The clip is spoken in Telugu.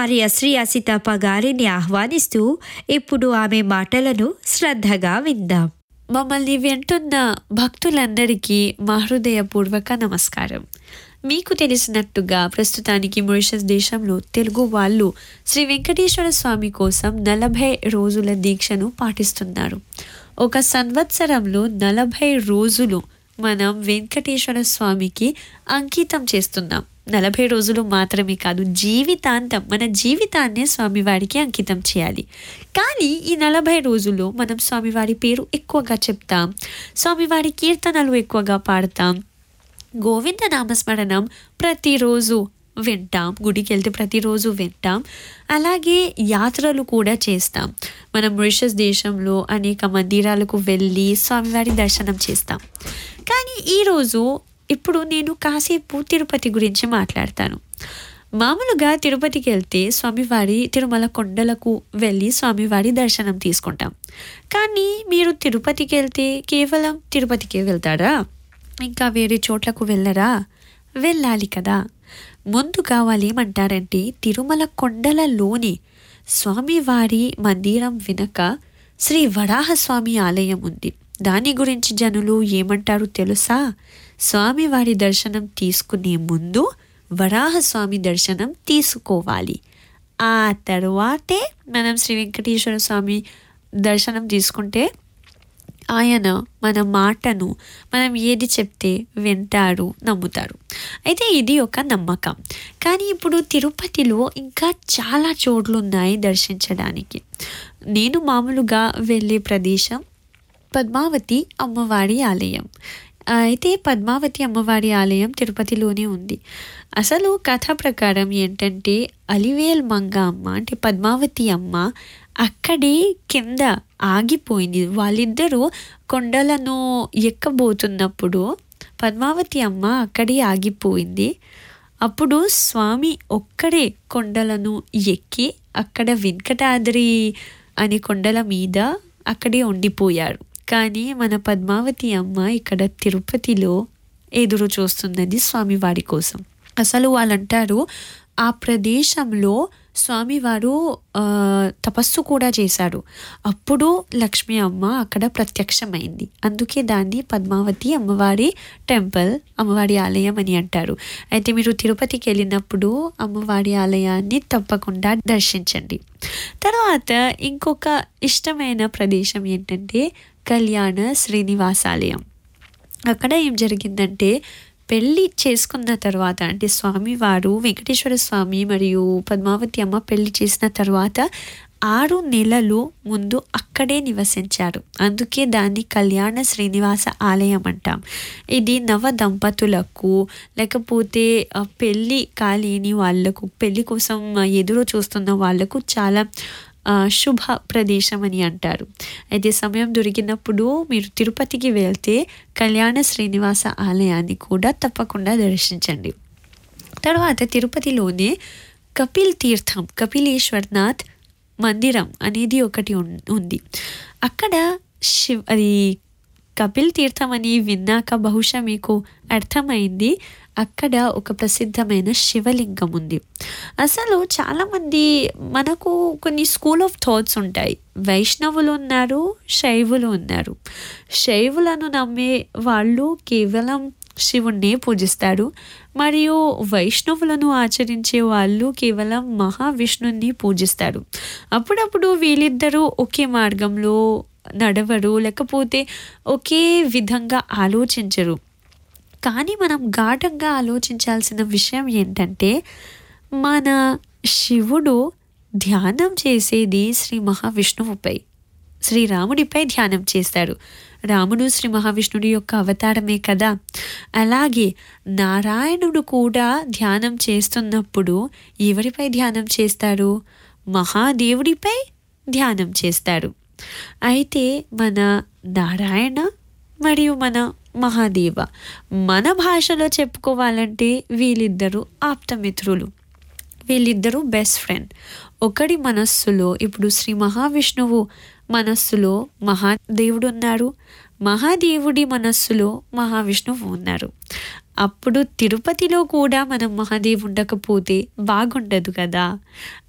భార్య శ్రీ అసితప్ప గారిని ఆహ్వానిస్తూ ఇప్పుడు ఆమె మాటలను శ్రద్ధగా విందాం మమ్మల్ని వింటున్న భక్తులందరికీ మా హృదయపూర్వక నమస్కారం మీకు తెలిసినట్టుగా ప్రస్తుతానికి మారిషస్ దేశంలో తెలుగు వాళ్ళు శ్రీ వెంకటేశ్వర స్వామి కోసం నలభై రోజుల దీక్షను పాటిస్తున్నారు ఒక సంవత్సరంలో నలభై రోజులు మనం వెంకటేశ్వర స్వామికి అంకితం చేస్తున్నాం నలభై రోజులు మాత్రమే కాదు జీవితాంతం మన జీవితాన్నే స్వామివారికి అంకితం చేయాలి కానీ ఈ నలభై రోజుల్లో మనం స్వామివారి పేరు ఎక్కువగా చెప్తాం స్వామివారి కీర్తనలు ఎక్కువగా పాడతాం గోవింద నామస్మరణం ప్రతిరోజు వింటాం గుడికి వెళ్తే ప్రతిరోజు వింటాం అలాగే యాత్రలు కూడా చేస్తాం మనం మారిషస్ దేశంలో అనేక మందిరాలకు వెళ్ళి స్వామివారి దర్శనం చేస్తాం కానీ ఈరోజు ఇప్పుడు నేను కాసేపు తిరుపతి గురించి మాట్లాడతాను మామూలుగా తిరుపతికి వెళ్తే స్వామివారి తిరుమల కొండలకు వెళ్ళి స్వామివారి దర్శనం తీసుకుంటాం కానీ మీరు తిరుపతికి వెళ్తే కేవలం తిరుపతికే వెళ్తారా ఇంకా వేరే చోట్లకు వెళ్ళరా వెళ్ళాలి కదా ముందుగా వాళ్ళు ఏమంటారంటే తిరుమల కొండలలోని స్వామివారి మందిరం వెనుక శ్రీ వరాహస్వామి ఆలయం ఉంది దాని గురించి జనులు ఏమంటారు తెలుసా స్వామివారి దర్శనం తీసుకునే ముందు వరాహస్వామి దర్శనం తీసుకోవాలి ఆ తర్వాతే మనం శ్రీ వెంకటేశ్వర స్వామి దర్శనం తీసుకుంటే ఆయన మన మాటను మనం ఏది చెప్తే వింటారు నమ్ముతారు అయితే ఇది ఒక నమ్మకం కానీ ఇప్పుడు తిరుపతిలో ఇంకా చాలా చోట్లు ఉన్నాయి దర్శించడానికి నేను మామూలుగా వెళ్ళే ప్రదేశం పద్మావతి అమ్మవారి ఆలయం అయితే పద్మావతి అమ్మవారి ఆలయం తిరుపతిలోనే ఉంది అసలు కథ ప్రకారం ఏంటంటే అలివేల్ మంగ అమ్మ అంటే పద్మావతి అమ్మ అక్కడే కింద ఆగిపోయింది వాళ్ళిద్దరూ కొండలను ఎక్కబోతున్నప్పుడు పద్మావతి అమ్మ అక్కడే ఆగిపోయింది అప్పుడు స్వామి ఒక్కడే కొండలను ఎక్కి అక్కడ వెంకటాద్రి అనే కొండల మీద అక్కడే ఉండిపోయారు కానీ మన పద్మావతి అమ్మ ఇక్కడ తిరుపతిలో ఎదురు చూస్తున్నది స్వామివారి కోసం అసలు వాళ్ళంటారు ఆ ప్రదేశంలో స్వామివారు తపస్సు కూడా చేశారు అప్పుడు లక్ష్మీ అమ్మ అక్కడ ప్రత్యక్షమైంది అందుకే దాన్ని పద్మావతి అమ్మవారి టెంపుల్ అమ్మవారి ఆలయం అని అంటారు అయితే మీరు తిరుపతికి వెళ్ళినప్పుడు అమ్మవారి ఆలయాన్ని తప్పకుండా దర్శించండి తర్వాత ఇంకొక ఇష్టమైన ప్రదేశం ఏంటంటే కళ్యాణ శ్రీనివాసాలయం అక్కడ ఏం జరిగిందంటే పెళ్ళి చేసుకున్న తర్వాత అంటే స్వామివారు వెంకటేశ్వర స్వామి మరియు పద్మావతి అమ్మ పెళ్లి చేసిన తర్వాత ఆరు నెలలు ముందు అక్కడే నివసించారు అందుకే దాన్ని కళ్యాణ శ్రీనివాస ఆలయం అంటాం ఇది నవ దంపతులకు లేకపోతే పెళ్ళి కాలేని వాళ్ళకు పెళ్ళి కోసం ఎదురు చూస్తున్న వాళ్ళకు చాలా శుభ ప్రదేశం అని అంటారు అయితే సమయం దొరికినప్పుడు మీరు తిరుపతికి వెళ్తే కళ్యాణ శ్రీనివాస ఆలయాన్ని కూడా తప్పకుండా దర్శించండి తర్వాత తిరుపతిలోనే కపిల్ తీర్థం కపిలేశ్వర్నాథ్ మందిరం అనేది ఒకటి ఉంది అక్కడ శివ్ అది కపిల్ తీర్థం అని విన్నాక బహుశా మీకు అర్థమైంది అక్కడ ఒక ప్రసిద్ధమైన శివలింగం ఉంది అసలు చాలామంది మనకు కొన్ని స్కూల్ ఆఫ్ థాట్స్ ఉంటాయి వైష్ణవులు ఉన్నారు శైవులు ఉన్నారు శైవులను నమ్మే వాళ్ళు కేవలం శివుణ్ణే పూజిస్తారు మరియు వైష్ణవులను ఆచరించే వాళ్ళు కేవలం మహావిష్ణుని పూజిస్తారు అప్పుడప్పుడు వీళ్ళిద్దరూ ఒకే మార్గంలో నడవరు లేకపోతే ఒకే విధంగా ఆలోచించరు కానీ మనం గాఢంగా ఆలోచించాల్సిన విషయం ఏంటంటే మన శివుడు ధ్యానం చేసేది శ్రీ మహావిష్ణువుపై శ్రీరాముడిపై ధ్యానం చేస్తారు రాముడు శ్రీ మహావిష్ణుడి యొక్క అవతారమే కదా అలాగే నారాయణుడు కూడా ధ్యానం చేస్తున్నప్పుడు ఎవరిపై ధ్యానం చేస్తారు మహాదేవుడిపై ధ్యానం చేస్తారు అయితే మన నారాయణ మరియు మన మహాదేవ మన భాషలో చెప్పుకోవాలంటే వీళ్ళిద్దరూ ఆప్తమిత్రులు వీళ్ళిద్దరూ బెస్ట్ ఫ్రెండ్ ఒకడి మనస్సులో ఇప్పుడు శ్రీ మహావిష్ణువు మనస్సులో మహాదేవుడు ఉన్నారు మహాదేవుడి మనస్సులో మహావిష్ణువు ఉన్నారు అప్పుడు తిరుపతిలో కూడా మనం మహాదేవు ఉండకపోతే బాగుండదు కదా